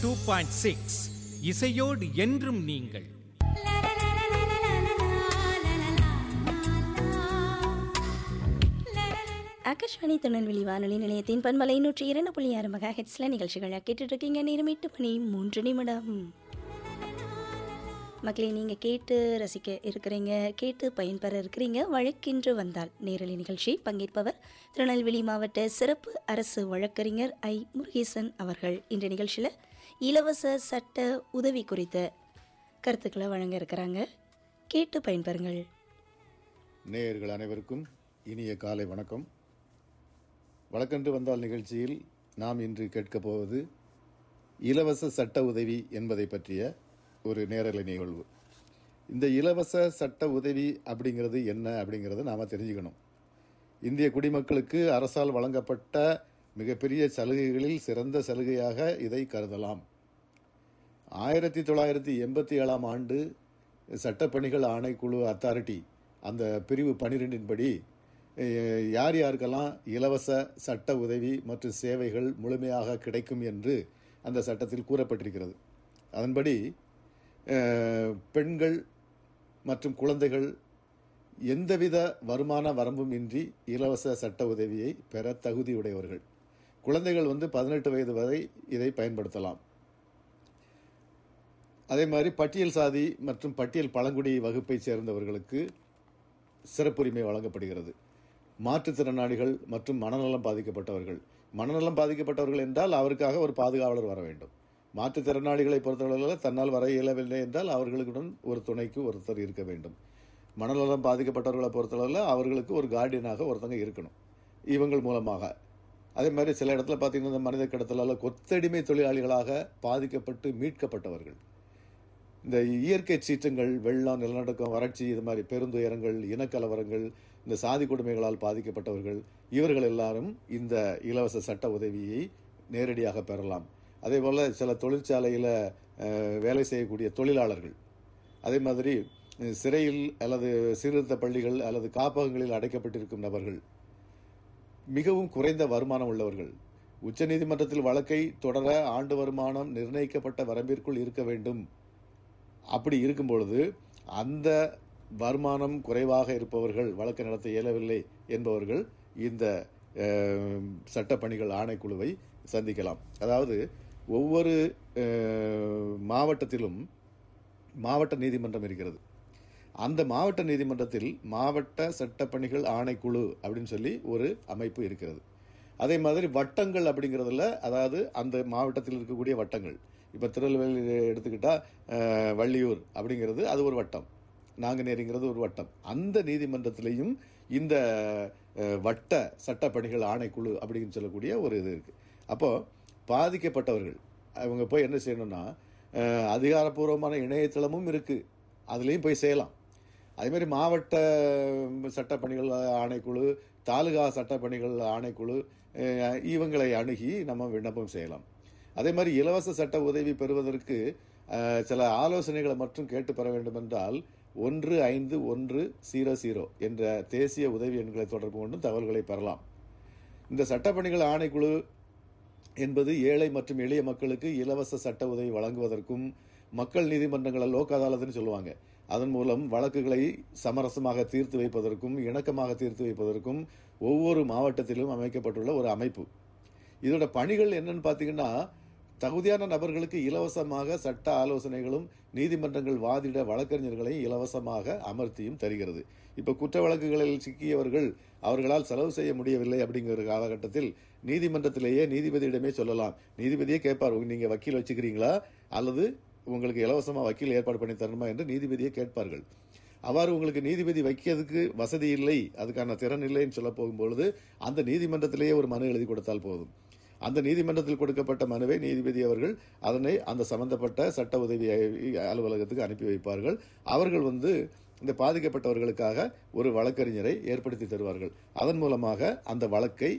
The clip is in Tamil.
டூ பாயிண்ட் சிக்ஸ் இசையோடு என்றும் நீங்கள் ஆகாஷ்வாணி திருநெல்வேலி வானொலி நிலையத்தின் பண்பலை நூற்றி இரண்டு புள்ளி ஆறு மெகா ஹெட்ஸ்ல நிகழ்ச்சிகளை கேட்டுட்டு இருக்கீங்க நேரம் எட்டு மணி மூன்று நிமிடம் மக்களே நீங்கள் கேட்டு ரசிக்க இருக்கிறீங்க கேட்டு பயன்பெற இருக்கிறீங்க வழக்கின்று வந்தால் நேரலை நிகழ்ச்சி பங்கேற்பவர் திருநெல்வேலி மாவட்ட சிறப்பு அரசு வழக்கறிஞர் ஐ முருகேசன் அவர்கள் இந்த நிகழ்ச்சியில் இலவச சட்ட உதவி குறித்த கருத்துக்களை வழங்க இருக்கிறாங்க கேட்டு பயன்பெறுங்கள் நேயர்கள் அனைவருக்கும் இனிய காலை வணக்கம் வழக்கன்று வந்தால் நிகழ்ச்சியில் நாம் இன்று கேட்கப் போவது இலவச சட்ட உதவி என்பதை பற்றிய ஒரு நேரலை நிகழ்வு இந்த இலவச சட்ட உதவி அப்படிங்கிறது என்ன அப்படிங்கிறத நாம் தெரிஞ்சுக்கணும் இந்திய குடிமக்களுக்கு அரசால் வழங்கப்பட்ட மிகப்பெரிய சலுகைகளில் சிறந்த சலுகையாக இதை கருதலாம் ஆயிரத்தி தொள்ளாயிரத்தி எண்பத்தி ஏழாம் ஆண்டு சட்டப்பணிகள் ஆணைக்குழு அத்தாரிட்டி அந்த பிரிவு பனிரெண்டின் படி அஹ், யார் யாருக்கெல்லாம் இலவச சட்ட உதவி மற்றும் சேவைகள் முழுமையாக கிடைக்கும் என்று அந்த சட்டத்தில் கூறப்பட்டிருக்கிறது அதன்படி அஹ், பெண்கள் மற்றும் குழந்தைகள் எந்தவித வருமான வரம்பும் இன்றி இலவச சட்ட உதவியை பெற தகுதியுடையவர்கள் குழந்தைகள் வந்து பதினெட்டு வயது வரை இதை பயன்படுத்தலாம் அதே மாதிரி பட்டியல் சாதி மற்றும் பட்டியல் பழங்குடி வகுப்பைச் சேர்ந்தவர்களுக்கு சிறப்புரிமை வழங்கப்படுகிறது மாற்றுத்திறனாளிகள் மற்றும் மனநலம் பாதிக்கப்பட்டவர்கள் மனநலம் பாதிக்கப்பட்டவர்கள் என்றால் அவருக்காக ஒரு பாதுகாவலர் வர வேண்டும் மாற்றுத்திறனாளிகளை பொறுத்தவரையில் தன்னால் வர இயலவில்லை என்றால் அவர்களுடன் ஒரு துணைக்கு ஒருத்தர் இருக்க வேண்டும் மனநலம் பாதிக்கப்பட்டவர்களை பொறுத்தளவில் அவர்களுக்கு ஒரு கார்டியனாக ஒருத்தங்க இருக்கணும் இவங்கள் மூலமாக அதே மாதிரி சில இடத்துல பார்த்தீங்கன்னா இந்த மனித கடத்தலால் கொத்தடிமை தொழிலாளிகளாக பாதிக்கப்பட்டு மீட்கப்பட்டவர்கள் இந்த இயற்கை சீற்றங்கள் வெள்ளம் நிலநடுக்கம் வறட்சி இது மாதிரி பெருந்துயரங்கள் இனக்கலவரங்கள் இந்த சாதி கொடுமைகளால் பாதிக்கப்பட்டவர்கள் இவர்கள் எல்லாரும் இந்த இலவச சட்ட உதவியை நேரடியாக பெறலாம் அதே போல் சில தொழிற்சாலையில் அஹ், வேலை செய்யக்கூடிய தொழிலாளர்கள் அதே மாதிரி அஹ், சிறையில் அல்லது சீர்திருத்த பள்ளிகள் அல்லது காப்பகங்களில் அடைக்கப்பட்டிருக்கும் நபர்கள் மிகவும் குறைந்த வருமானம் உள்ளவர்கள் உச்சநீதிமன்றத்தில் வழக்கை தொடர ஆண்டு வருமானம் நிர்ணயிக்கப்பட்ட வரம்பிற்குள் இருக்க வேண்டும் அப்படி இருக்கும் பொழுது அந்த வருமானம் குறைவாக இருப்பவர்கள் வழக்கு நடத்த இயலவில்லை என்பவர்கள் இந்த அஹ், சட்டப்பணிகள் ஆணைக்குழுவை சந்திக்கலாம் அதாவது ஒவ்வொரு அஹ், மாவட்டத்திலும் மாவட்ட நீதிமன்றம் இருக்கிறது அந்த மாவட்ட நீதிமன்றத்தில் மாவட்ட சட்டப்பணிகள் ஆணைக்குழு அப்படின்னு சொல்லி ஒரு அமைப்பு இருக்கிறது அதே மாதிரி வட்டங்கள் அப்படிங்கிறதுல அதாவது அந்த மாவட்டத்தில் இருக்கக்கூடிய வட்டங்கள் இப்போ திருநெல்வேலி எடுத்துக்கிட்டா அஹ், வள்ளியூர் அப்படிங்கிறது அது ஒரு வட்டம் நாங்குநேரிங்கிறது ஒரு வட்டம் அந்த நீதிமன்றத்திலையும் இந்த அஹ், வட்ட சட்டப்பணிகள் ஆணைக்குழு அப்படின்னு சொல்லக்கூடிய ஒரு இது இருக்கு அப்போ பாதிக்கப்பட்டவர்கள் அவங்க போய் என்ன செய்யணும்னா அஹ், அதிகாரப்பூர்வமான இணையதளமும் இருக்கு அதுலேயும் போய் செய்யலாம் அதே மாதிரி மாவட்ட சட்டப்பணிகள் ஆணைக்குழு தாலுகா சட்டப்பணிகள் ஆணைக்குழு அஹ், இவங்களை அணுகி நம்ம விண்ணப்பம் செய்யலாம் அதே மாதிரி இலவச சட்ட உதவி பெறுவதற்கு அஹ், சில ஆலோசனைகளை மட்டும் கேட்டு பெற வேண்டும் என்றால் ஒன்று ஐந்து ஒன்று ஜீரோ ஜீரோ என்ற தேசிய உதவி எண்களை தொடர்பு கொண்டு தகவல்களை பெறலாம் இந்த சட்டப்பணிகள் ஆணைக்குழு என்பது ஏழை மற்றும் எளிய மக்களுக்கு இலவச சட்ட உதவி வழங்குவதற்கும் மக்கள் நீதிமன்றங்கள் லோக் அதாலத்னு சொல்லுவாங்க அதன் மூலம் வழக்குகளை சமரசமாக தீர்த்து வைப்பதற்கும் இணக்கமாக தீர்த்து வைப்பதற்கும் ஒவ்வொரு மாவட்டத்திலும் அமைக்கப்பட்டுள்ள ஒரு அமைப்பு இதோட பணிகள் என்னன்னு பார்த்தீங்கன்னா தகுதியான நபர்களுக்கு இலவசமாக சட்ட ஆலோசனைகளும் நீதிமன்றங்கள் வாதிட வழக்கறிஞர்களை இலவசமாக அமர்த்தியும் தருகிறது இப்போ குற்ற வழக்குகளில் சிக்கியவர்கள் அவர்களால் செலவு செய்ய முடியவில்லை அப்படிங்கிற காலகட்டத்தில் நீதிமன்றத்திலேயே நீதிபதியிடமே சொல்லலாம் நீதிபதியே கேட்பார் நீங்க வக்கீல் வச்சுக்கிறீங்களா அல்லது உங்களுக்கு இலவசமா வக்கீல் ஏற்பாடு பண்ணி தரணுமா என்று நீதிபதியே கேட்பார்கள் அவ்வாறு உங்களுக்கு நீதிபதி வைக்கிறதுக்கு வசதி இல்லை அதுக்கான திறன் இல்லைன்னு சொல்ல போகும்பொழுது அந்த நீதிமன்றத்திலேயே ஒரு மனு எழுதி கொடுத்தால் போதும் அந்த நீதிமன்றத்தில் கொடுக்கப்பட்ட மனுவை நீதிபதி அவர்கள் அதனை அந்த சம்பந்தப்பட்ட சட்ட உதவி அலுவலகத்துக்கு அனுப்பி வைப்பார்கள் அவர்கள் வந்து இந்த பாதிக்கப்பட்டவர்களுக்காக ஒரு வழக்கறிஞரை ஏற்படுத்தி தருவார்கள் அதன் மூலமாக அந்த வழக்கை